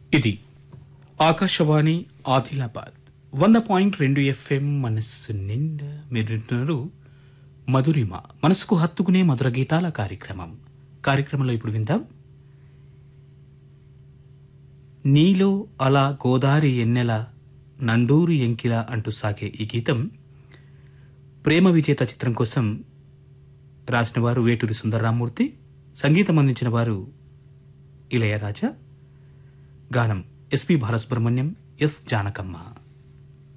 ఇది ఆకాశవాణి ఆదిలాబాద్ వంద పాయింట్ రెండు ఎఫ్ఎం మనస్సు నిండా మీరు వింటున్నారు మధురిమ మనసుకు హత్తుకునే మధుర గీతాల కార్యక్రమం కార్యక్రమంలో ఇప్పుడు విందాం నీలో అలా గోదారి ఎన్నెల నండూరు ఎంకిల అంటూ సాగే ఈ గీతం ప్రేమ విజేత చిత్రం కోసం రాసిన వారు వేటూరి సుందరరామూర్తి సంగీతం అందించిన వారు ఇళయరాజా గానం ఎస్పి బాలసుబ్రహ్మణ్యం ఎస్ జానకమ్మ